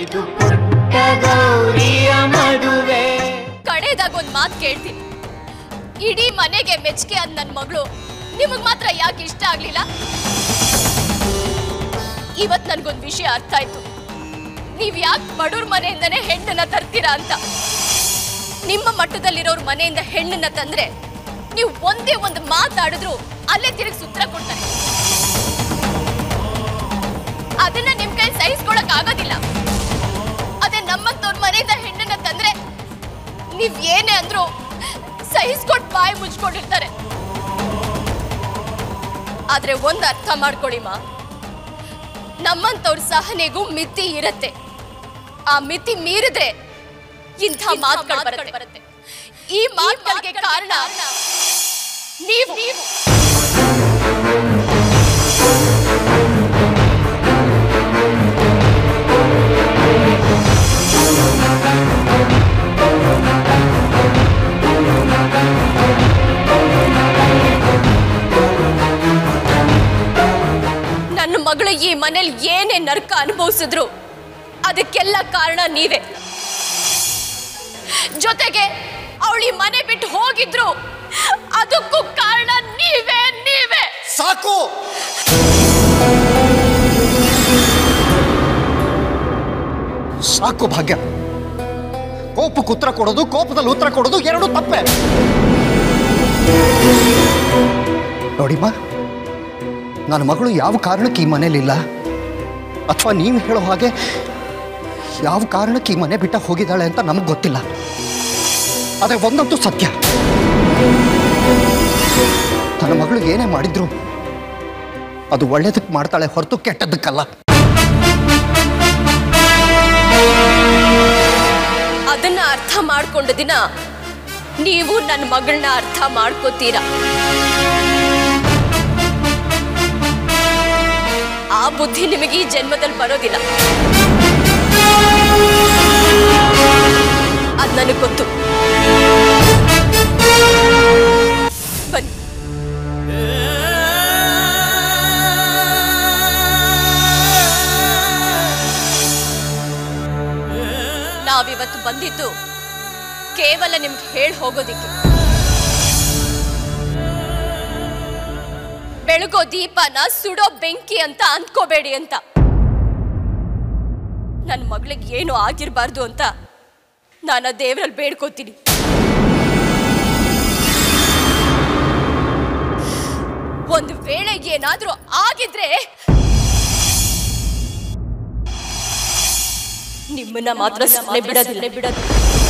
ಇದು ಪುಟ್ಟ ಗೌರಿಯ ಮದುವೆ ಕಡೆದಾಗ ಒಂದ್ ಮಾತು ಕೇಳ್ತೀನಿ ಇಡೀ ಮನೆಗೆ ಮೆಚ್ಚುಗೆ ಅಂದ್ ನನ್ನ ಮಗಳು ನಿಮಗ್ ಮಾತ್ರ ಯಾಕೆ ಇಷ್ಟ ಆಗ್ಲಿಲ್ಲ ಇವತ್ ನನ್ಗೊಂದ್ ವಿಷಯ ಅರ್ಥ ಆಯ್ತು ನೀವ್ ಯಾಕೆ ಬಡವ್ರ ಮನೆಯಿಂದನೇ ಹೆಣ್ಣನ್ನ ತರ್ತೀರಾ ಅಂತ ನಿಮ್ಮ ಮಟ್ಟದಲ್ಲಿರೋರ್ ಮನೆಯಿಂದ ಹೆಣ್ಣನ್ನ ತಂದ್ರೆ ನೀವು ಒಂದೇ ಒಂದು ಮಾತಾಡಿದ್ರು ಅಲ್ಲೇ ತಿರುಗಿ ಸುತ್ರ ಕೊಡ್ತಾರೆ ಅದನ್ನ ನಿಮ್ ಕೈ ಸಹಿಸ್ಕೊಳಕ್ ಆಗೋದಿಲ್ಲ ಅದೇ ನಮ್ಮಂತವ್ರ ಮನೆಯಿಂದ ಹೆಣ್ಣನ್ನ ತಂದ್ರೆ ನೀವ್ ಏನೇ ಅಂದ್ರು ಸಹಿಸ್ಕೊಟ್ ಬಾಯಿ ಮುಚ್ಕೊಂಡಿರ್ತಾರೆ ಆದ್ರೆ ಒಂದ್ ಅರ್ಥ ಮಾಡ್ಕೊಳ್ಳಿ ಮಾ ನಮ್ಮಂತವ್ರ ಸಹನೆಗೂ ಮಿತಿ ಇರತ್ತೆ ಆ ಮಿತಿ ಮೀರಿದ್ರೆ ಇಂಥ ಮಾತುಗಳು ಬರುತ್ತೆ ಈ ಮಾತುಗಳಿಗೆ ಕಾರಣ ನೀವು ನೀವು ನನ್ನ ಮಗಳು ಈ ಮನೇಲಿ ಏನೇ ನರಕ ಅನುಭವಿಸಿದ್ರು ಅದಕ್ಕೆಲ್ಲ ಕಾರಣ ನೀವೇ ಜೊತೆಗೆ ಅವಳು ಈ ಮನೆ ಬಿಟ್ಟು ಹೋಗಿದ್ರು ಅದಕ್ಕೂ ಕಾರಣ ನೀವೇ ನೀವೇ ಸಾಕು ಸಾಕು ಭಾಗ್ಯ ಕೋಪಕ್ಕೆ ಉತ್ತರ ಕೊಡೋದು ಕೋಪದಲ್ಲಿ ಉತ್ತರ ಕೊಡೋದು ಎರಡು ತಪ್ಪೆ ನೋಡಿಮ್ಮ ನನ್ನ ಮಗಳು ಯಾವ ಕಾರಣಕ್ಕೆ ಈ ಮನೇಲಿಲ್ಲ ಅಥವಾ ನೀವು ಹೇಳೋ ಹಾಗೆ ಯಾವ ಕಾರಣಕ್ಕೆ ಈ ಮನೆ ಬಿಟ್ಟ ಹೋಗಿದ್ದಾಳೆ ಅಂತ ನಮಗೆ ಗೊತ್ತಿಲ್ಲ ಆದರೆ ಒಂದಂತೂ ಸತ್ಯ ತನ್ನ ಮಗಳು ಏನೇ ಮಾಡಿದ್ರು ಅದು ಒಳ್ಳೇದಕ್ಕೆ ಮಾಡ್ತಾಳೆ ಹೊರತು ಕೆಟ್ಟದ್ದಕ್ಕಲ್ಲ ಅದನ್ನ ಅರ್ಥ ಮಾಡ್ಕೊಂಡ ದಿನ ನೀವು ನನ್ನ ಮಗಳನ್ನ ಅರ್ಥ ಮಾಡ್ಕೋತೀರಾ ಆ ಬುದ್ಧಿ ನಿಮಗೆ ಈ ಜನ್ಮದಲ್ಲಿ ಬರೋದಿಲ್ಲ ಅದ್ ನನಗೆ ಗೊತ್ತು ಬನ್ನಿ ನಾವಿವತ್ತು ಬಂದಿದ್ದು ಕೇವಲ ನಿಮ್ಗೆ ಹೇಳಿ ಹೋಗೋದಿಕ್ಕೆ ಬೆಳಗೋ ದೀಪನ ಸುಡೋ ಬೆಂಕಿ ಅಂತ ಅಂದ್ಕೋಬೇಡಿ ಅಂತ ನನ್ನ ಮಗಳಿಗೆ ಏನು ಆಗಿರಬಾರ್ದು ಅಂತ ನಾನು ಆ ದೇವರಲ್ಲಿ ಬೇಡ್ಕೋತೀನಿ ಒಂದು ವೇಳೆ ಏನಾದ್ರೂ ಆಗಿದ್ರೆ ನಿಮ್ಮನ್ನ ಮಾತ್ರ ಸುಮ್ಮನೆ ಬಿಡೋದಿಲ್ಲ ಬಿಡೋದು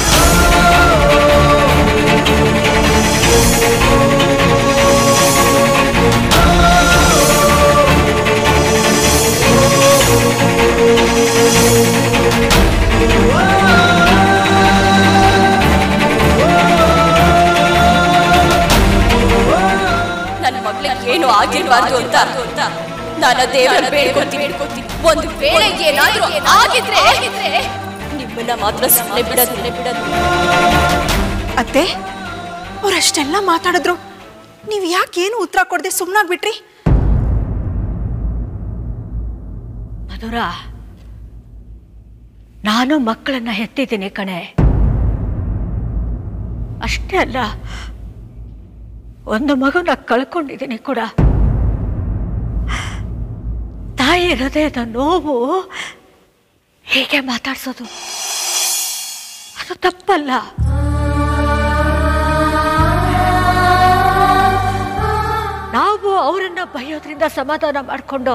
ನನ್ನ ಮಗಳಿಗೆ ಏನು ಆಗಿರಬಾರ್ದು ಅಂತ ನಾನು ದೇವರ ಬೇಡ್ಕೊತೀನಿ ಒಂದು ವೇಳೆ ಏನಾದ್ರೂ ಆಗಿದ್ರೆ ನಿಮ್ಮನ್ನ ಮಾತ್ರ ಸುಮ್ಮನೆ ಬಿಡೋದಿಲ್ಲ ಬಿಡೋದು ಅತ್ತೆ ಅವ್ರಷ್ಟೆಲ್ಲ ಮಾತಾಡಿದ್ರು ನೀವು ಯಾಕೇನು ಉತ್ತರ ಕೊಡದೆ ಸುಮ್ಮನಾಗ್ಬಿಟ್ರಿ ಮಧುರ ನಾನು ಮಕ್ಕಳನ್ನ ಹೆತ್ತಿದ್ದೀನಿ ಕಣೆ ಅಷ್ಟೇ ಅಲ್ಲ ಒಂದು ಮಗುನ ಕಳ್ಕೊಂಡಿದ್ದೀನಿ ಕೂಡ ತಾಯಿ ಹೃದಯದ ನೋವು ಹೀಗೆ ಮಾತಾಡ್ಸೋದು ಅದು ತಪ್ಪಲ್ಲ ನಾವು ಅವರನ್ನ ಬೈಯೋದ್ರಿಂದ ಸಮಾಧಾನ ಮಾಡಿಕೊಂಡು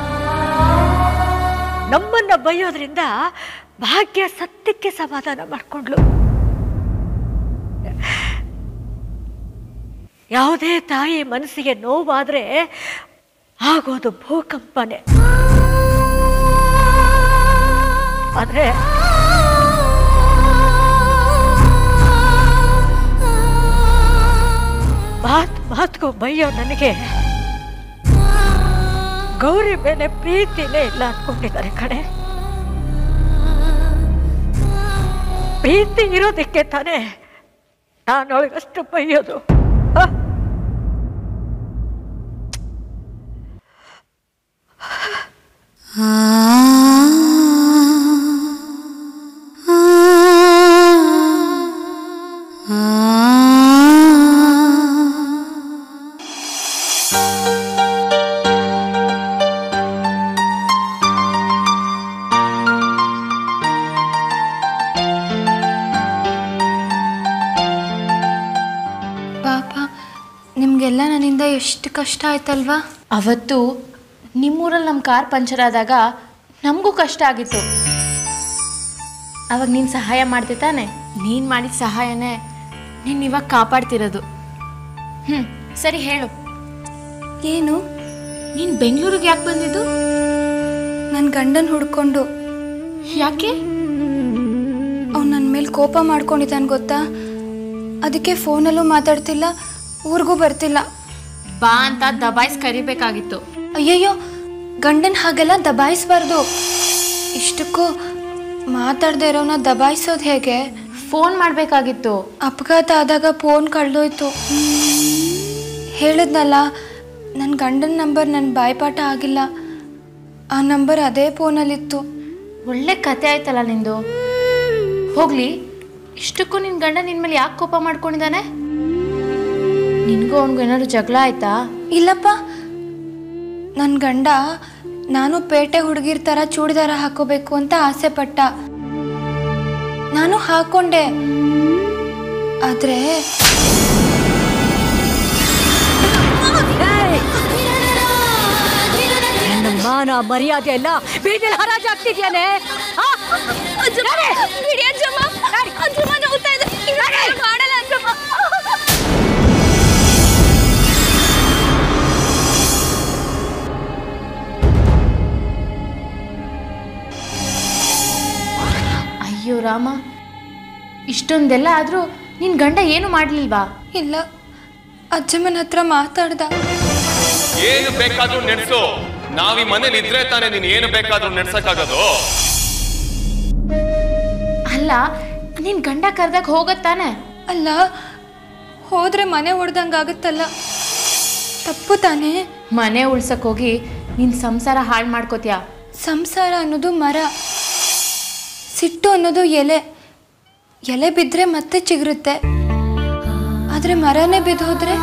ನಮ್ಮನ್ನ ಬೈಯೋದ್ರಿಂದ ಭಾಗ್ಯ ಸತ್ಯಕ್ಕೆ ಸಮಾಧಾನ ಮಾಡಿಕೊಂಡ್ಲು ಯಾವುದೇ ತಾಯಿ ಮನಸ್ಸಿಗೆ ನೋವಾದ್ರೆ ಆಗೋದು ಭೂಕಂಪನೆ ಆದ್ರೆ ಮಾತ್ ಮಾತ್ಗೂ ಬೈಯೋ ನನಗೆ ಗೌರಿ ಮೇಲೆ ಪ್ರೀತಿನೇ ಇಲ್ಲ ಅನ್ಕೊಂಡಿದ್ದಾರೆ ಕಣೆ ಪ್ರೀತಿ ಇರೋದಕ್ಕೆ ತಾನೇ ನಾನೊಳಗಷ್ಟು ಬೈಯೋದು ಆ? ಎಷ್ಟು ಕಷ್ಟ ಆಯ್ತಲ್ವಾ ಅವತ್ತು ನಿಮ್ಮೂರಲ್ಲಿ ನಮ್ಮ ಕಾರ್ ಪಂಚರ್ ಆದಾಗ ನಮಗೂ ಕಷ್ಟ ಆಗಿತ್ತು ಅವಾಗ ನೀನು ಸಹಾಯ ಮಾಡ್ದೆ ತಾನೆ ನೀನು ಮಾಡಿದ ಸಹಾಯನೇ ನೀನು ಇವಾಗ ಕಾಪಾಡ್ತಿರೋದು ಹ್ಞೂ ಸರಿ ಹೇಳು ಏನು ನೀನು ಬೆಂಗಳೂರಿಗೆ ಯಾಕೆ ಬಂದಿದ್ದು ನನ್ನ ಗಂಡನ ಹುಡ್ಕೊಂಡು ಯಾಕೆ ಅವ್ನು ನನ್ನ ಮೇಲೆ ಕೋಪ ಮಾಡ್ಕೊಂಡಿದ್ದಾನೆ ಗೊತ್ತಾ ಅದಕ್ಕೆ ಫೋನಲ್ಲೂ ಮಾತಾಡ್ತಿಲ್ಲ ಊರಿಗೂ ಬರ್ತಿಲ್ಲ ಬಾ ಅಂತ ದಬಾಯಿಸ್ ಕರಿಬೇಕಾಗಿತ್ತು ಅಯ್ಯಯ್ಯೋ ಗಂಡನ ಹಾಗೆಲ್ಲ ದಬಾಯಿಸ್ಬಾರ್ದು ಇಷ್ಟಕ್ಕೂ ಮಾತಾಡದೆ ಇರೋನ ದಬಾಯಿಸೋದು ಹೇಗೆ ಫೋನ್ ಮಾಡಬೇಕಾಗಿತ್ತು ಅಪಘಾತ ಆದಾಗ ಫೋನ್ ಕಳೆದೋಯ್ತು ಹೇಳಿದ್ನಲ್ಲ ನನ್ನ ಗಂಡನ ನಂಬರ್ ನನ್ನ ಬಾಯ್ಪಾಠ ಆಗಿಲ್ಲ ಆ ನಂಬರ್ ಅದೇ ಫೋನಲ್ಲಿತ್ತು ಒಳ್ಳೆ ಕತೆ ಆಯ್ತಲ್ಲ ನಿಂದು ಹೋಗ್ಲಿ ಇಷ್ಟಕ್ಕೂ ನಿನ್ನ ಗಂಡ ನಿನ್ನ ಮೇಲೆ ಯಾಕೆ ಕೋಪ ಮಾಡ್ಕೊಂಡಿದ್ದಾನೆ ನಿನಗೂ ಅವನಿಗೂ ಏನಾದ್ರು ಜಗಳ ಆಯ್ತಾ ಇಲ್ಲಪ್ಪ ನನ್ನ ಗಂಡ ನಾನು ಪೇಟೆ ಹುಡುಗಿರ್ ಥರ ಚೂಡಿದಾರ ಹಾಕೋಬೇಕು ಅಂತ ಆಸೆ ಪಟ್ಟ ನಾನು ಹಾಕೊಂಡೆ ಆದ್ರೆ ನನ್ನ ಮಾನ ಮರ್ಯಾದೆ ಎಲ್ಲ ಬೀದಿಲ್ ಹರಾಜಾಗ್ತಿದ್ಯಾನೆ ಆ? ನಡೆ. ಬಿಡಿ ಅಜ್ಜಮ್ಮ ಅಜ್ಜಮ್ಮ ನೋವ್ತಾ ಇದೆ ಇವಾಗ ಮಾಡಲ್ಲ ಅಜ್ಜಮ್ಮ ಅಯ್ಯೋ ರಾಮ ಇಷ್ಟೊಂದೆಲ್ಲ ಆದರೂ ನಿನ್ನ ಗಂಡ ಏನು ಮಾಡಲಿಲ್ವಾ ಇಲ್ಲ ಅಜ್ಜಮ್ಮನ ಹತ್ರ ಮಾತಾಡ್ದ ಏನು ಬೇಕಾದ್ರೂ ನಡೆಸು ನಾವ್ ಈ ಮನೇಲಿ ಇದ್ರೆ ತಾನೇ ನೀನ್ ಏನು ಬೇಕಾದ್ರೂ ನಡ್ಸಕ್ಕಾಗೋದು ಅಲ್ಲ ನಿನ್ನ ಗಂಡ ಕರೆದಾಗ ಹೋಗತ್ತಾನೆ ಅಲ್ಲ ಹೋದ್ರೆ ಮನೆ ಹೊಡೆದಂಗಾಗತ್ತಲ್ಲ ತಪ್ಪು ತಾನೇ ಮನೆ ಉಳ್ಸಕ್ ಹೋಗಿ ನಿನ್ನ ಸಂಸಾರ ಹಾಳು ಮಾಡ್ಕೋತೀಯ ಸಂಸಾರ ಅನ್ನೋದು ಮರ ಸಿಟ್ಟು ಅನ್ನೋದು ಎಲೆ ಎಲೆ ಬಿದ್ದರೆ ಮತ್ತೆ ಚಿಗುರುತ್ತೆ ಆದರೆ ಮರನೇ ಬಿದ್ದು ಹೋದ್ರೆ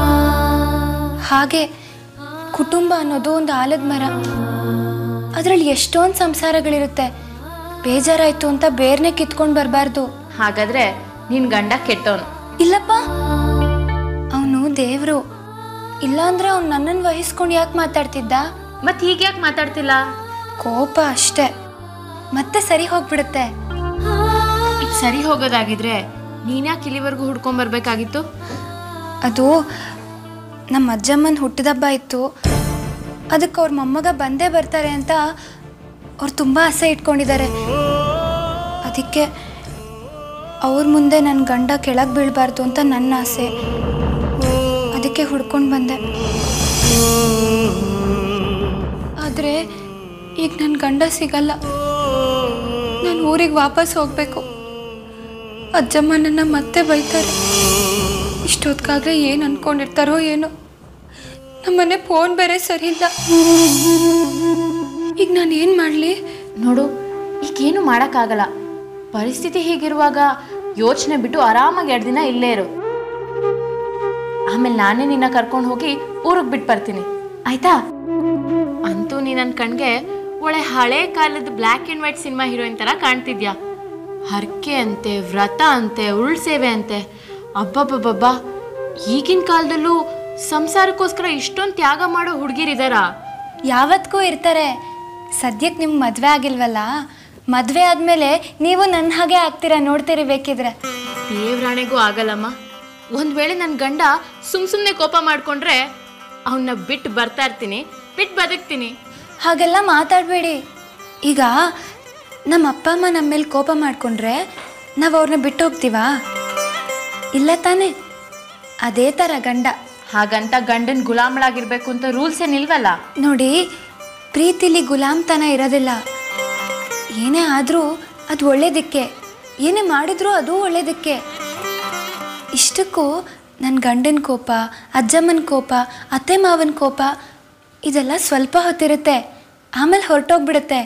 ಹಾಗೆ ಕುಟುಂಬ ಅನ್ನೋದು ಒಂದು ಆಲದ ಮರ ಅದರಲ್ಲಿ ಎಷ್ಟೊಂದು ಸಂಸಾರಗಳಿರುತ್ತೆ ಬೇಜಾರಾಯ್ತು ಅಂತ ಬೇರ್ನೆ ಕಿತ್ಕೊಂಡು ಬರಬಾರ್ದು ಹಾಗಾದ್ರೆ ನಿನ್ನ ಗಂಡ ಕೆಟ್ಟವನು ಇಲ್ಲಪ್ಪ ಅವನು ದೇವರು ಇಲ್ಲಾಂದ್ರೆ ಅವ್ನು ನನ್ನನ್ನು ವಹಿಸ್ಕೊಂಡು ಯಾಕೆ ಮಾತಾಡ್ತಿದ್ದ ಮತ್ತೆ ಹೀಗೆ ಯಾಕೆ ಮಾತಾಡ್ತಿಲ್ಲ ಕೋಪ ಅಷ್ಟೇ ಮತ್ತೆ ಸರಿ ಹೋಗ್ಬಿಡುತ್ತೆ ಈಗ ಸರಿ ಹೋಗೋದಾಗಿದ್ರೆ ನೀನ್ಯಾಕೆ ಇಲ್ಲಿವರೆಗೂ ಹುಡ್ಕೊಂಬರ್ಬೇಕಾಗಿತ್ತು ಅದು ನಮ್ಮ ಅಜ್ಜಮ್ಮನ ಹುಟ್ಟಿದಬ್ಬ ಇತ್ತು ಅದಕ್ಕೆ ಅವ್ರ ಮೊಮ್ಮಗ ಬಂದೇ ಬರ್ತಾರೆ ಅಂತ ಅವ್ರು ತುಂಬ ಆಸೆ ಇಟ್ಕೊಂಡಿದ್ದಾರೆ ಅದಕ್ಕೆ ಅವ್ರ ಮುಂದೆ ನನ್ನ ಗಂಡ ಕೆಳಗೆ ಬೀಳಬಾರ್ದು ಅಂತ ನನ್ನ ಆಸೆ ಅದಕ್ಕೆ ಹುಡ್ಕೊಂಡು ಬಂದೆ ಆದರೆ ಈಗ ನನ್ನ ಗಂಡ ಸಿಗಲ್ಲ ನಾನು ಊರಿಗೆ ವಾಪಸ್ ಹೋಗಬೇಕು ಅಜ್ಜಮ್ಮ ನನ್ನ ಮತ್ತೆ ಬೈತಾರೆ ಇಷ್ಟೊತ್ಕಾಗ್ರೆ ಏನು ಅನ್ಕೊಂಡಿರ್ತಾರೋ ಏನೋ ನಮ್ಮನೆ ಫೋನ್ ಬೇರೆ ಸರಿ ಇಲ್ಲ ಈಗ ನಾನು ಏನು ಮಾಡಲಿ ನೋಡು ಈಗೇನು ಮಾಡೋಕ್ಕಾಗಲ್ಲ ಪರಿಸ್ಥಿತಿ ಹೀಗಿರುವಾಗ ಯೋಚನೆ ಬಿಟ್ಟು ಆರಾಮಾಗಿ ಎರಡು ದಿನ ಇಲ್ಲೇ ಇರು ಆಮೇಲೆ ನಾನೇ ನಿನ್ನ ಕರ್ಕೊಂಡು ಹೋಗಿ ಊರಿಗೆ ಬಿಟ್ಟು ಬರ್ತೀನಿ ಆಯ್ತಾ ಅಂತೂ ನೀ ನನ್ನ ಕಣ್ಗೆ ಒಳ್ಳೆ ಹಳೆ ಕಾಲದ black and white cinema heroine ಥರ ಕಾಣ್ತಿದ್ಯಾ ಹರಕೆ ಅಂತೆ ವ್ರತ ಅಂತೆ ಉಳ್ ಸೇವೆ ಅಂತೆ ಅಬ್ಬಬ್ಬಬ್ಬಬ್ಬ ಈಗಿನ ಕಾಲದಲ್ಲೂ ಸಂಸಾರಕ್ಕೋಸ್ಕರ ಇಷ್ಟೊಂದು ತ್ಯಾಗ ಮಾಡೋ ಹುಡುಗಿರಿದಾರಾ ಯಾವತ್ತಿಗೂ ಇರ್ತಾರೆ ಸದ್ಯಕ್ಕೆ ನಿಮ್ಗೆ ಮದುವೆ ಆಗಿಲ್ವಲ್ಲ ಮದುವೆ ಆದಮೇಲೆ ನೀವು ನನ್ನ ಹಾಗೆ ಆಗ್ತೀರಾ ನೋಡ್ತೀರಿ ಬೇಕಿದ್ರೆ ದೇವ್ರಾಣೆಗೂ ಆಗಲ್ಲಮ್ಮ ಒಂದ್ ವೇಳೆ ನನ್ನ ಗಂಡ ಸುಮ್ ಸುಮ್ಮನೆ ಕೋಪ ಮಾಡ್ಕೊಂಡ್ರೆ ಅವನ್ನ ಬಿಟ್ಟು ಬರ್ತಾ ಇರ್ತೀನಿ ಬಿಟ್ಟು ಬದುಕ್ತೀನಿ ಹಾಗೆಲ್ಲ ಮಾತಾಡಬೇಡಿ ಈಗ ನಮ್ಮ ಅಪ್ಪ ಅಮ್ಮ ನಮ್ಮ ಮೇಲೆ ಕೋಪ ಮಾಡಿಕೊಂಡ್ರೆ ನಾವು ಅವ್ರನ್ನ ಬಿಟ್ಟು ಹೋಗ್ತೀವಾ ಇಲ್ಲ ತಾನೇ ಅದೇ ಥರ ಗಂಡ ಹಾಗಂತ ಗಂಡನ್ ಗುಲಾಮಳಾಗಿರ್ಬೇಕು ಅಂತ ರೂಲ್ಸ್ ಏನಿಲ್ವಲ್ಲ ನೋಡಿ ಪ್ರೀತಿಲಿ ಗುಲಾಮ್ತನ ಇರೋದಿಲ್ಲ ಏನೇ ಆದರೂ ಅದು ಒಳ್ಳೇದಕ್ಕೆ ಏನೇ ಮಾಡಿದ್ರೂ ಅದು ಒಳ್ಳೇದಕ್ಕೆ ಇಷ್ಟಕ್ಕೂ ನನ್ನ ಗಂಡನ ಕೋಪ ಅಜ್ಜಮ್ಮನ ಕೋಪ ಅತ್ತೆ ಮಾವನ ಕೋಪ ಇದೆಲ್ಲ ಸ್ವಲ್ಪ ಹೊತ್ತಿರುತ್ತೆ ಆಮೇಲೆ ಹೊರಟೋಗ್ಬಿಡುತ್ತೆ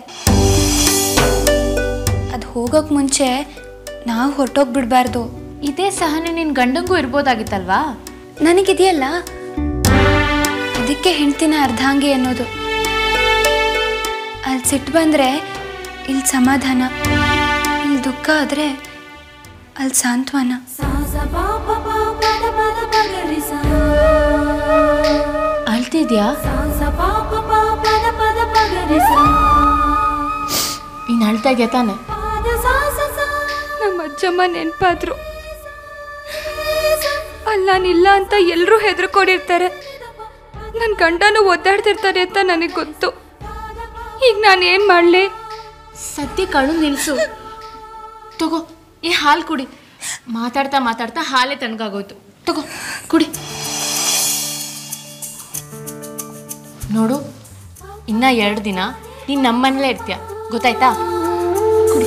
ಅದು ಹೋಗೋಕೆ ಮುಂಚೆ ನಾವು ಹೊರಟೋಗ್ಬಿಡ್ಬಾರ್ದು ಇದೇ ಸಹನೆ ನಿನ್ ಗಂಡಂಗೂ ಇರ್ಬೋದಾಗಿತ್ತಲ್ವಾ ನನಗಿದೆಯಲ್ಲ ಅದಕ್ಕೆ ಹೆಂಡ್ತಿನ ಅರ್ಧಾಂಗಿ ಅನ್ನೋದು ಅಲ್ಲಿ ಸಿಟ್ಟು ಬಂದರೆ ಇಲ್ಲಿ ಸಮಾಧಾನ ಇಲ್ಲಿ ದುಃಖ ಆದರೆ ಅಲ್ಲಿ ಸಾಂತ್ವನ सा सा पा पा पा पा दा पा दा प ग रि सा ಅಳ್ತಿದ್ಯಾ ನೀನು ಅಳ್ತಾ ಇದೆಯಾ ತಾನೆ ನಮ್ಮ ಅಜ್ಜಮ್ಮ ನೆನಪಾದ್ರು ಅಲ್ಲಾನಿಲ್ಲ ಅಂತ ಎಲ್ಲರೂ ಹೆದರ್ಕೊಂಡಿರ್ತಾರೆ ನನ್ನ ಗಂಡನೂ ಒದ್ದಾಡ್ತಿರ್ತಾರೆ ಅಂತ ನನಗೆ ಗೊತ್ತು ಈಗ ನಾನು ಏನು ಮಾಡಲಿ ಸದ್ಯ ಕಳು ನಿಲ್ಸು ತಗೋ ಈ ಹಾಲು ಕುಡಿ ಮಾತಾಡ್ತಾ ಮಾತಾಡ್ತಾ ಹಾಲೇ ತಣ್ಣಗಾಗೋಯ್ತು ತಗೋ ಕುಡಿ ನೋಡು ಇನ್ನ ಎರಡು ದಿನ ನೀನು ನಮ್ಮನೇಲೇ ಇರ್ತೀಯ ಗೊತ್ತಾಯ್ತಾ ಕುಡಿ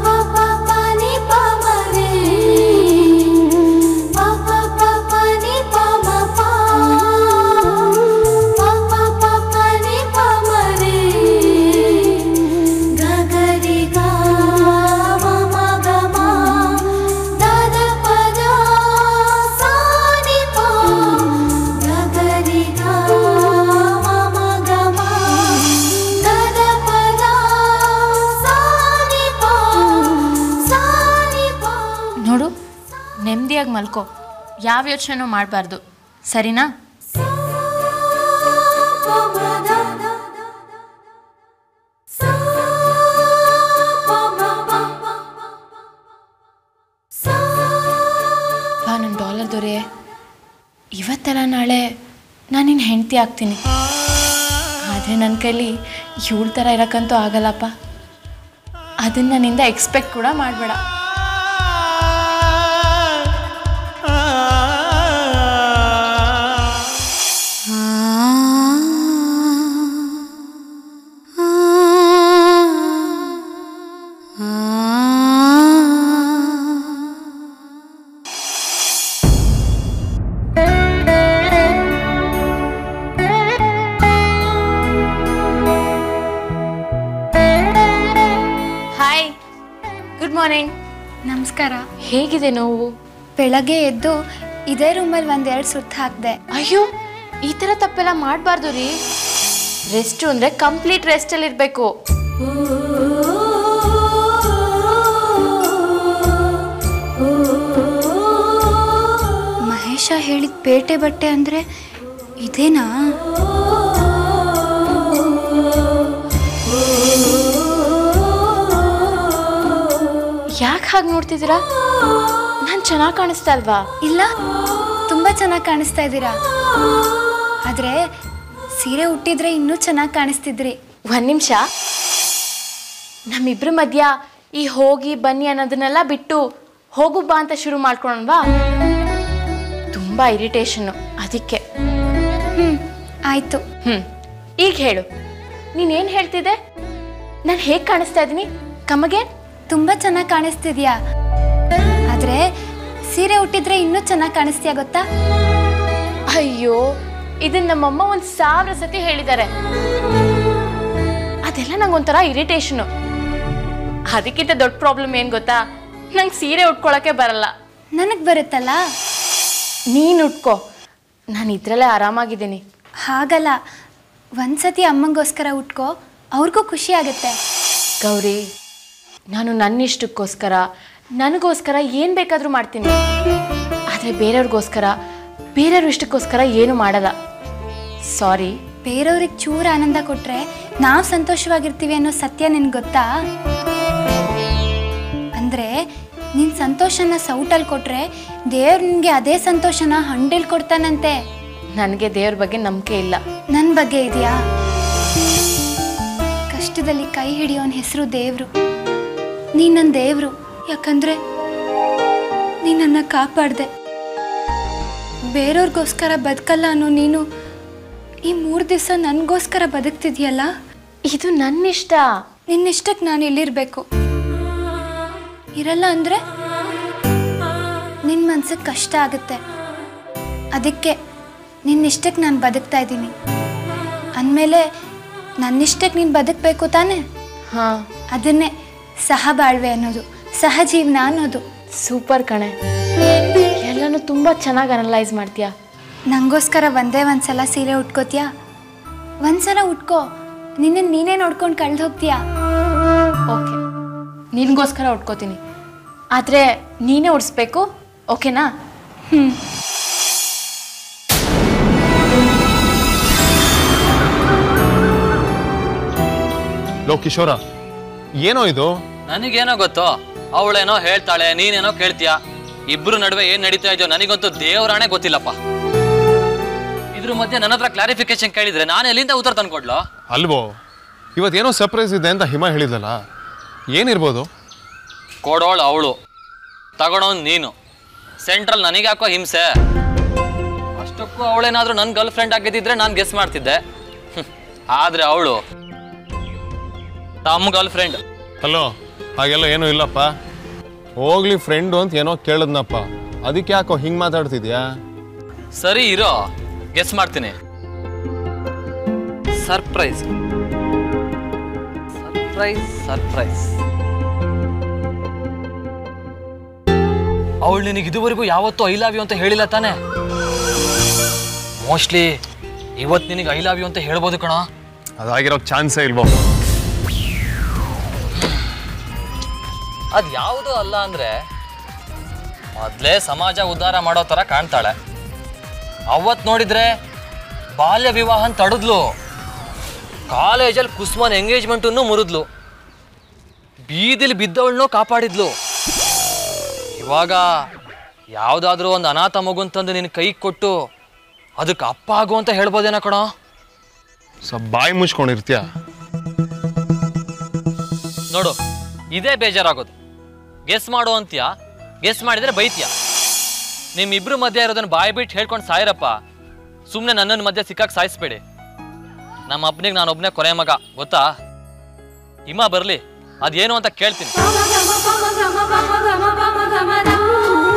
ನೋಡು ನೆಮ್ಮದಿಯಾಗಿ ಮಲ್ಕೋ ಯಾವ ಯೋಚನೆನೂ ಮಾಡಬಾರ್ದು ಸರಿನಾ ಬಾ ನನ್ನ ಡಾಲರ್ ದೊರೆ ಇವತ್ತೆಲ್ಲ ನಾಳೆ ನಾನು ನಿನ್ನ ಹೆಂಡತಿ ಆಗ್ತೀನಿ ಆದರೆ ನನ್ನ ಕೈಲಿ ಇವಳ ಥರ ಇರೋಕ್ಕಂತೂ ಆಗಲ್ಲಪ್ಪ ಅದನ್ನು ನನ್ನಿಂದ ಎಕ್ಸ್ಪೆಕ್ಟ್ ಕೂಡ ಮಾಡಬೇಡ ಹಾಯ್ ಗುಡ್ ಮಾರ್ನಿಂಗ್ ನಮಸ್ಕಾರ ಹೇಗಿದೆ ನೋವು ಬೆಳಗ್ಗೆ ಎದ್ದು ಇದೇ ರೂಮಲ್ಲಿ ಒಂದೆರಡು ಸುತ್ತು ಹಾಕಿದೆ ಅಯ್ಯೋ ಈ ಥರ ತಪ್ಪೆಲ್ಲ ಮಾಡಬಾರ್ದು ರೀ ರೆಸ್ಟ್ ಅಂದರೆ ಕಂಪ್ಲೀಟ್ ರೆಸ್ಟಲ್ಲಿ ಇರಬೇಕು ಮಹೇಶ ಹೇಳಿದ ಪೇಟೆ ಬಟ್ಟೆ ಅಂದರೆ ಇದೇನಾ ಯಾಕೆ ಹಾಗೆ ನೋಡ್ತಿದ್ದೀರಾ ನಾನು ಚೆನ್ನಾಗಿ ಕಾಣಿಸ್ತಾ ಅಲ್ವಾ ಇಲ್ಲ ತುಂಬ ಚೆನ್ನಾಗಿ ಕಾಣಿಸ್ತಾ ಇದ್ದೀರಾ ಆದರೆ ಸೀರೆ ಉಟ್ಟಿದ್ರೆ ಇನ್ನೂ ಚೆನ್ನಾಗಿ ಕಾಣಿಸ್ತಿದ್ರಿ ಒಂದು ನಿಮಿಷ ನಮ್ಮಿಬ್ರ ಮಧ್ಯ ಈ ಹೋಗಿ ಬನ್ನಿ ಅನ್ನೋದನ್ನೆಲ್ಲ ಬಿಟ್ಟು ಹೋಗು ಬಾ ಅಂತ ಶುರು ಮಾಡ್ಕೊಳಲ್ವಾ ತುಂಬ ಇರಿಟೇಷನ್ನು ಅದಕ್ಕೆ ಹ್ಞೂ ಆಯಿತು ಹ್ಞೂ ಈಗ ಹೇಳು ನೀನೇನು ಹೇಳ್ತಿದ್ದೆ ನಾನು ಹೇಗೆ ಕಾಣಿಸ್ತಾ ಇದ್ದೀನಿ ಕಮಗೆ ತುಂಬ ಚೆನ್ನಾಗಿ ಕಾಣಿಸ್ತಿದ್ಯಾ ಆದರೆ ಸೀರೆ ಉಟ್ಟಿದ್ರೆ ಇನ್ನೂ ಚೆನ್ನಾಗಿ ಕಾಣಿಸ್ತೀಯಾ ಗೊತ್ತಾ ಅಯ್ಯೋ ಇದನ್ನ ನಮ್ಮಮ್ಮ ಒಂದು ಸಾವಿರ ಸತಿ ಹೇಳಿದ್ದಾರೆ ಅದೆಲ್ಲ ನಂಗೊಂಥರ ಇರಿಟೇಷನು ಅದಕ್ಕಿಂತ ದೊಡ್ಡ ಪ್ರಾಬ್ಲಮ್ ಏನು ಗೊತ್ತಾ ನಂಗೆ ಸೀರೆ ಉಟ್ಕೊಳಕ್ಕೆ ಬರಲ್ಲ ನನಗೆ ಬರುತ್ತಲ್ಲ ನೀನು ಉಟ್ಕೋ ನಾನು ಇದರಲ್ಲೇ ಆರಾಮಾಗಿದ್ದೀನಿ ಹಾಗಲ್ಲ ಒಂದ್ಸತಿ ಅಮ್ಮಂಗೋಸ್ಕರ ಉಟ್ಕೋ ಅವ್ರಿಗೂ ಖುಷಿ ಆಗುತ್ತೆ ಗೌರಿ ನಾನು ನನ್ನ ಇಷ್ಟಕ್ಕೋಸ್ಕರ ನನಗೋಸ್ಕರ ಏನು ಬೇಕಾದರೂ ಮಾಡ್ತೀನಿ ಆದರೆ ಬೇರೆಯವ್ರಿಗೋಸ್ಕರ ಬೇರೆಯವ್ರ ಇಷ್ಟಕ್ಕೋಸ್ಕರ ಏನು ಮಾಡಲ್ಲ ಸಾರಿ ಬೇರೆಯವ್ರಿಗೆ ಚೂರು ಆನಂದ ಕೊಟ್ರೆ ನಾವು ಸಂತೋಷವಾಗಿರ್ತೀವಿ ಅನ್ನೋ ಸತ್ಯ ನಿನ್ಗೆ ಗೊತ್ತಾ ಅಂದ್ರೆ ನಿನ್ ಸಂತೋಷನ ಸೌಟಲ್ಲಿ ಕೊಟ್ರೆ ದೇವ್ರು ನಿನ್ಗೆ ಅದೇ ಸಂತೋಷನ ಹಂಡೇಲ್ ಕೊಡ್ತಾನಂತೆ ನನಗೆ ದೇವ್ರ ಬಗ್ಗೆ ನಂಬಿಕೆ ಇಲ್ಲ ನನ್ನ ಬಗ್ಗೆ ಇದೆಯಾ ಕಷ್ಟದಲ್ಲಿ ಕೈ ಹಿಡಿಯೋನ್ ಹೆಸರು ದೇವ್ರು ನೀ ನನ್ನ ದೇವ್ರು ಯಾಕಂದ್ರೆ ನೀ ನನ್ನ ಕಾಪಾಡ್ದೆ ಬೇರೆಯವ್ರಿಗೋಸ್ಕರ ಬದುಕಲ್ಲ ಅನ್ನೋ ನೀನು ಈ ಮೂರು ದಿವಸ ನನಗೋಸ್ಕರ ಬದುಕ್ತಿದ್ಯಲ್ಲ ಇದು ನನ್ನ ಇಷ್ಟ ನಿನ್ನಿಷ್ಟಕ್ಕೆ ನಾನು ಇಲ್ಲಿರ್ಬೇಕು ಇರಲ್ಲ ಅಂದ್ರೆ ನಿನ್ನ ಮನ್ಸಿಗೆ ಕಷ್ಟ ಆಗುತ್ತೆ ಅದಕ್ಕೆ ನಿನ್ನಿಷ್ಟಕ್ಕೆ ನಾನು ಬದುಕ್ತಾ ಇದ್ದೀನಿ ಅಂದಮೇಲೆ ನನ್ನಿಷ್ಟಕ್ಕೆ ನೀನು ಬದುಕಬೇಕು ತಾನೇ ಹಾಂ ಅದನ್ನೇ ಸಹಬಾಳ್ವೆ ಅನ್ನೋದು ಸಹಜೀವನ ಅನ್ನೋದು ಸೂಪರ್ ಕಣೆ ಎಲ್ಲನೂ ತುಂಬ ಚೆನ್ನಾಗಿ ಅನಲೈಸ್ ಮಾಡ್ತೀಯಾ ನಂಗೋಸ್ಕರ ಒಂದೇ ಒಂದ್ಸಲ ಸೀರೆ ಉಟ್ಕೋತೀಯಾ ಒಂದ್ಸಲ ಉಟ್ಕೋ ನಿನ್ನ ನೀನೇ ನೋಡ್ಕೊಂಡು ಕಳ್ದು ಹೋಗ್ತೀಯಾ ಓಕೆ ನಿನಗೋಸ್ಕರ ಉಟ್ಕೋತೀನಿ ಆದರೆ ನೀನೇ ಉಡಿಸ್ಬೇಕು ಓಕೆನಾ ಹ್ಞೂ ಲೋ ಕಿಶೋರ ಏನೋ ಇದು ನನಗೇನೋ ಗೊತ್ತು ಅವಳೇನೋ ಹೇಳ್ತಾಳೆ ನೀನೇನೋ ಕೇಳ್ತೀಯ ಇಬ್ರು ನಡುವೆ ಏನ್ ನಡೀತಾ ಇದೆಯೋ ನನಗಂತೂ ದೇವರಾಣೆ ಗೊತ್ತಿಲ್ಲಪ್ಪ ಇದ್ರ ಮಧ್ಯೆ ನನ್ನ ಹತ್ರ ಕ್ಲಾರಿಫಿಕೇಶನ್ ಕೇಳಿದ್ರೆ ನಾನು ಎಲ್ಲಿಂದ ಉತ್ತರ ತಂದ್ಕೊಡ್ಲೋ ಅಲ್ವೋ ಇವತ್ತೇನೋ ಸರ್ಪ್ರೈಸ್ ಇದೆ ಅಂತ ಹಿಮ ಹೇಳಿದಲ್ಲ ಏನಿರ್ಬೋದು ಕೊಡೋಳು ಅವಳು ತಗೊಳೋನ್ ನೀನು ಸೆಂಟ್ರಲ್ ನನಗೆ ಹಾಕೋ ಹಿಂಸೆ ಅಷ್ಟಕ್ಕೂ ಅವಳೇನಾದ್ರೂ ನನ್ನ ಗರ್ಲ್ ಫ್ರೆಂಡ್ ಆಗಿದ್ದಿದ್ರೆ ನಾನು ಗೆಸ್ ಮಾಡ್ತಿದ್ದೆ ಹ್ಮ್. ಆದ್ರೆ ಅವಳು ತಮ್ಮ ಗರ್ಲ್ ಫ್ರೆಂಡ್ ಹಲೋ ಹಾಗೆಲ್ಲ ಏನೂ ಇಲ್ಲಪ್ಪ ಹೋಗ್ಲಿ ಫ್ರೆಂಡು ಅಂತ ಏನೋ ಕೇಳಿದ್ನಪ್ಪ ಅದಕ್ಕೆ ಯಾಕೋ ಹಿಂಗೆ ಮಾತಾಡ್ತಿದ್ಯಾ ಸರಿ ಇರೋ ಗೆಸ್ ಮಾಡ್ತೀನಿ ಸರ್ಪ್ರೈಸ್ ಸರ್ಪ್ರೈಸ್ ಸರ್ಪ್ರೈಸ್ ಅವಳು ನಿನಗೆ ಇದುವರೆಗೂ ಯಾವತ್ತೂ ಐ ಲವ್ ಯು ಅಂತ ಹೇಳಿಲ್ಲ ತಾನೆ ಮೋಸ್ಟ್ಲಿ ಇವತ್ತು ನಿನಗೆ ಐ ಲವ್ ಯು ಅಂತ ಹೇಳ್ಬೋದು ಕಣೋ ಅದಾಗಿರೋ ಚಾನ್ಸೇ ಇಲ್ವೋ ಅದು ಯಾವುದೂ ಅಲ್ಲ ಅಂದ್ರೆ ಮೊದಲೇ ಸಮಾಜ ಉದ್ಧಾರ ಮಾಡೋ ಥರ ಕಾಣ್ತಾಳೆ ಅವತ್ತು ನೋಡಿದ್ರೆ ಬಾಲ್ಯ ವಿವಾಹನ ತಡೆದ್ಲು ಕಾಲೇಜಲ್ಲಿ ಕುಸ್ಮನ್ ಎಂಗೇಜ್ಮೆಂಟನ್ನು ಮುರಿದ್ಲು ಬೀದಿಲಿ ಬಿದ್ದವಳನ್ನೂ ಕಾಪಾಡಿದ್ಲು ಇವಾಗ ಯಾವುದಾದ್ರೂ ಒಂದು ಅನಾಥ ಮಗುನ್ ತಂದು ನಿನ್ನ ಕೈ ಕೊಟ್ಟು ಅದಕ್ಕೆ ಅಪ್ಪ ಆಗು ಅಂತ ಹೇಳ್ಬೋದೇನೋ ಕಣೋ ಸ್ವಲ್ಪ ಬಾಯಿ ಮುಚ್ಕೊಂಡಿರ್ತೀಯ ನೋಡು ಇದೇ ಬೇಜಾರಾಗೋದು ಗೆಸ್ ಮಾಡು ಅಂತೀಯ ಗೆಸ್ ಮಾಡಿದ್ರೆ ಬೈತೀಯ ನಿಮ್ಮಿಬ್ರು ಮಧ್ಯೆ ಇರೋದನ್ನ ಬಾಯಿ ಬಿಟ್ಟು ಹೇಳ್ಕೊಂಡು ಸಾಯಿರಪ್ಪ ಸುಮ್ಮನೆ ನನ್ನನ್ನು ಮಧ್ಯೆ ಸಿಕ್ಕಾಕ್ ಸಾಯಿಸ್ಬೇಡಿ ನಮ್ಮ ಅಪ್ಪನಿಗೆ ನಾನು ಒಬ್ಬನೇ ಕೊನೆ ಮಗ ಗೊತ್ತಾ ಹಿಮ ಬರಲಿ ಅದೇನು ಅಂತ ಕೇಳ್ತೀನಿ ಗಮ ಗಮ ಗಮ ಗಮ ಗಮ ಗಮ ಗಮ ಗಮ